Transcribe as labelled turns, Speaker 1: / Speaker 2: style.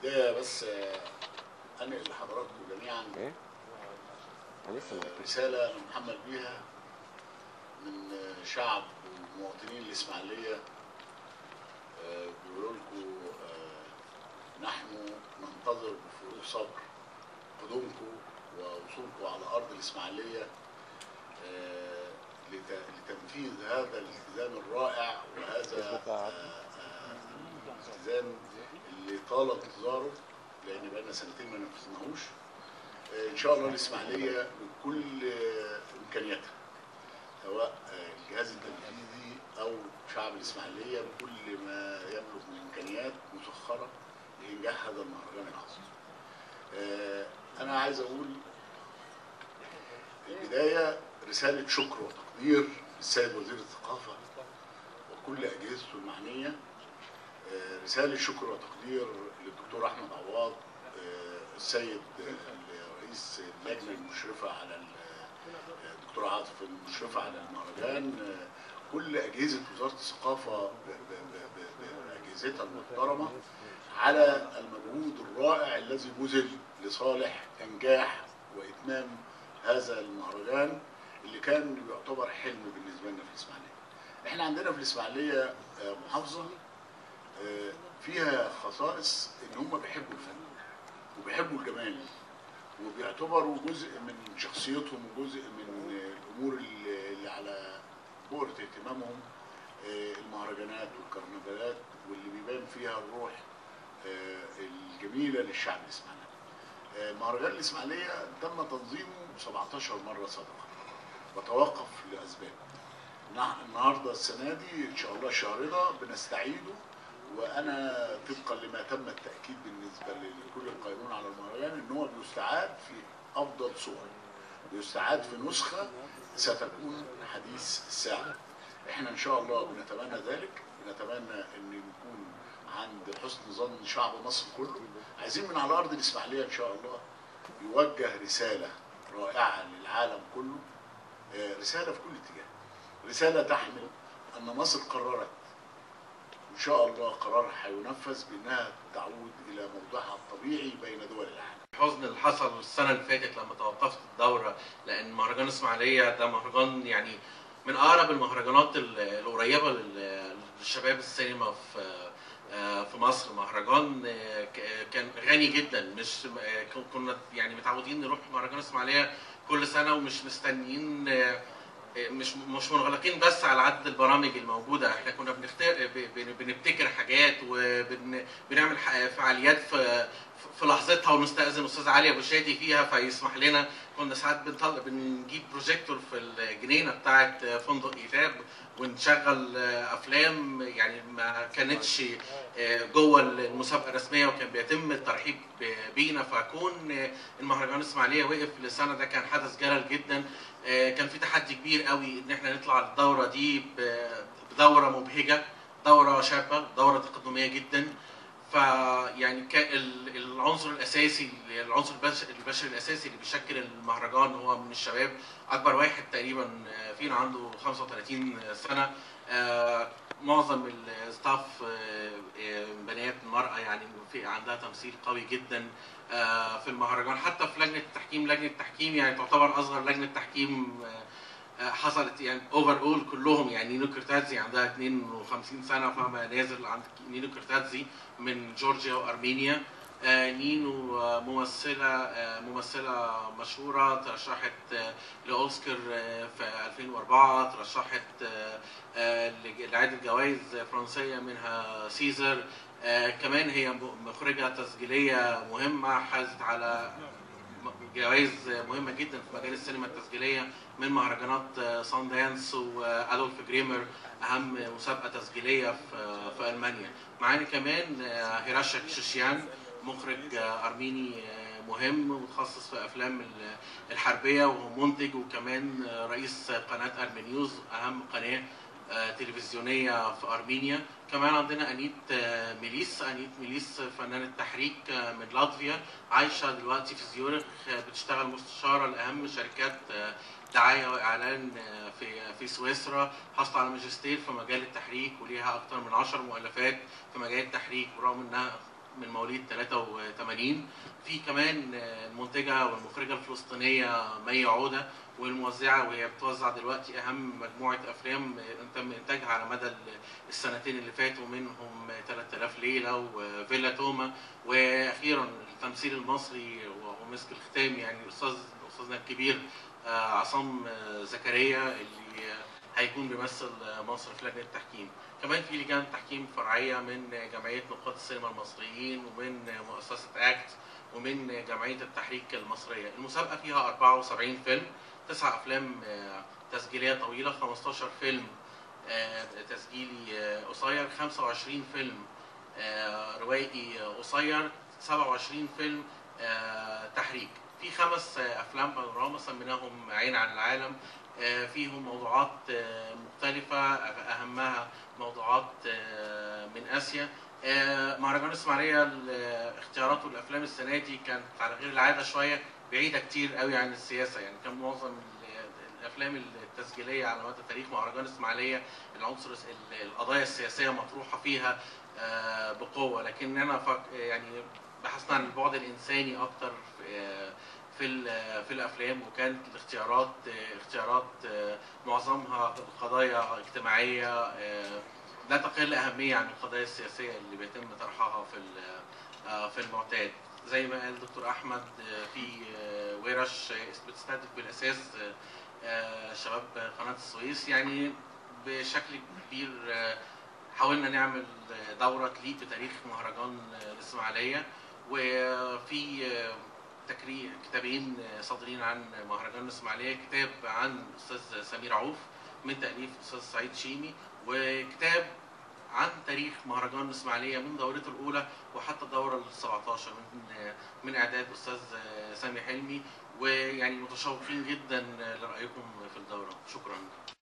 Speaker 1: البدايه بس آه، انقل لحضراتكم جميعا
Speaker 2: ايه أنا لسه ما
Speaker 1: آه، رساله انا محمل بيها من آه، شعب ومواطنين الاسماعيليه آه، بيقولوا لكم آه، نحن ننتظر بفروغ صبر قدومكم ووصولكم على ارض الاسماعيليه آه، لت- لتنفيذ هذا الالتزام الرائع وهذا آه، آه، الالتزام اللي طال انتظاره لان بقالنا سنتين ما نفذناهوش آه، ان شاء الله الاسماعيليه بكل آه، امكانياتها سواء آه، الجهاز التنفيذي او شعب الاسماعيليه بكل ما يملك من امكانيات مسخره لانجاح هذا المهرجان العظيم. آه، انا عايز اقول في البدايه رساله شكر وتقدير للسيد وزير الثقافه وكل اجهزته المعنيه آه، رساله شكر وتقدير للدكتور احمد عواض آه، السيد آه، رئيس اللجنه المشرفه على ال- آه، الدكتور عاطف المشرفه على المهرجان آه، كل اجهزه وزاره الثقافه ب- ب- ب- ب- باجهزتها المحترمه على المجهود الرائع الذي بذل لصالح انجاح واتمام هذا المهرجان اللي كان يعتبر حلم بالنسبه لنا في الاسماعيليه. احنا عندنا في الاسماعيليه آه، محافظه آه، فيها خصائص ان هم بيحبوا الفن وبيحبوا الجمال وبيعتبروا جزء من شخصيتهم وجزء من آه، الامور اللي اللي على بؤرة اهتمامهم آه، المهرجانات والكرنفالات واللي بيبان فيها الروح آه، الجميله للشعب الاسماعيلي. آه، مهرجان الاسماعيليه تم تنظيمه 17 مره سابقا وتوقف لاسباب. نح- النهارده السنه دي ان شاء الله الشهر ده بنستعيده وانا طبقا لما تم التاكيد بالنسبه لكل القائمون على المهرجان ان هو بيستعاد في افضل صوره. بيستعاد في نسخه ستكون حديث الساعه. احنا ان شاء الله بنتمنى ذلك بنتمنى ان نكون عند حسن ظن شعب مصر كله عايزين من على ارض الاسماعيليه ان شاء الله يوجه رساله رائعه للعالم كله آه، رساله في كل اتجاه رساله تحمل ان مصر قررت ان شاء الله قرارها هينفذ بانها تعود الى موضعها الطبيعي بين دول العالم
Speaker 3: الحزن اللي حصل السنه اللي فاتت لما توقفت الدوره لان مهرجان اسماعيليه ده مهرجان يعني من اقرب المهرجانات ال- القريبه لل- للشباب السينما في آه، في مصر مهرجان آه، ك- كان غني جدا مش آه، ك- كنا يعني متعودين نروح مهرجان اسماعيليه كل سنه ومش مستنيين آه، مش مش منغلقين بس على عدد البرامج الموجوده احنا كنا بنختار ب- بن- بنبتكر حاجات وبنعمل فعاليات في في لحظتها ونستاذن استاذ علي ابو شادي فيها فيسمح لنا كنا ساعات بنطلع بنجيب بروجيكتور في الجنينه بتاعه فندق ايتاب ونشغل افلام يعني ما كانتش جوه المسابقه الرسميه وكان بيتم الترحيب بينا فكون المهرجان الاسماعيليه وقف للسنه ده كان حدث جلل جدا كان في تحدي كبير قوي ان احنا نطلع الدوره دي بدوره مبهجه دوره شابه دوره تقدميه جدا فيعني العنصر الاساسي العنصر البشري, البشري الاساسي اللي بيشكل المهرجان هو من الشباب اكبر واحد تقريبا فينا عنده 35 سنه معظم الستاف بنات المراه يعني في عندها تمثيل قوي جدا في المهرجان حتى في لجنه التحكيم لجنه التحكيم يعني تعتبر اصغر لجنه تحكيم حصلت يعني اوفر اول كلهم يعني نينو كرتادزي عندها 52 سنه فما نازل عند نينو كرتادزي من جورجيا وارمينيا آه نينو آه ممثلة آه ممثلة مشهورة ترشحت لأوسكار في 2004 ترشحت لعدة جوائز فرنسية منها سيزر كمان هي مخرجة تسجيلية مهمة حازت على جوائز مهمه جدا في مجال السينما التسجيليه من مهرجانات سان دانس وادولف جريمر اهم مسابقه تسجيليه في في المانيا معانا كمان هيراشا كشيشيان مخرج ارميني مهم ومتخصص في افلام الحربيه وهو منتج وكمان رئيس قناه ارمينيوز اهم قناه تلفزيونيه في ارمينيا كمان عندنا انيت ميليس انيت ميليس فنانه تحريك من لاتفيا عايشه دلوقتي في زيورخ بتشتغل مستشاره لاهم شركات دعايه واعلان في في سويسرا حصل على ماجستير في مجال التحريك وليها اكثر من 10 مؤلفات في مجال التحريك برغم انها من مواليد 83 في كمان آه، المنتجه والمخرجه الفلسطينيه مي عوده والموزعه وهي بتوزع دلوقتي اهم مجموعه افلام آه، تم انتاجها على مدى ال- السنتين اللي فاتوا منهم 3000 ليله وفيلا توما واخيرا التمثيل المصري وهو مسك الختام يعني الاستاذ استاذنا الكبير آه، عصام آه، زكريا اللي آه، هيكون بيمثل آه، مصر في لجنه التحكيم كمان في لجان تحكيم فرعيه من جمعيه نقاد السينما المصريين ومن مؤسسه اكت ومن جمعيه التحريك المصريه المسابقه فيها 74 فيلم تسع افلام آه، تسجيليه طويله 15 فيلم آه، تسجيلي آه، قصير 25 فيلم آه، روائي آه، قصير 27 فيلم آه، تحريك في خمس آه، افلام بانوراما سميناهم عين عن العالم آه، فيهم موضوعات آه، مختلفة أهمها موضوعات آه، من آسيا آه، مهرجان إسماعيلية ال- اختياراته الأفلام السنة دي كانت على غير العادة شوية بعيدة كتير قوي عن السياسة يعني كان معظم ال- الأفلام التسجيلية على مدى تاريخ مهرجان إسماعيلية العنصر الس- ال- القضايا السياسية مطروحة فيها آه، بقوة لكننا فك يعني بحثنا عن البعد الإنساني أكتر في- آه، في ال- في الافلام وكانت الاختيارات اختيارات معظمها قضايا اجتماعيه لا تقل اهميه عن القضايا السياسيه اللي بيتم طرحها في ال- في المعتاد زي ما قال الدكتور احمد في ورش بتستهدف بالاساس شباب قناه السويس يعني بشكل كبير حاولنا نعمل دوره تليق بتاريخ مهرجان الاسماعيليه وفي تكريم كتابين صادرين عن مهرجان الاسماعيليه كتاب عن الاستاذ سمير عوف من تاليف الاستاذ سعيد شيمي وكتاب عن تاريخ مهرجان الاسماعيليه من دورته الاولى وحتى الدوره ال 17 من من اعداد استاذ سامي حلمي ويعني متشوقين جدا لرايكم في الدوره شكرا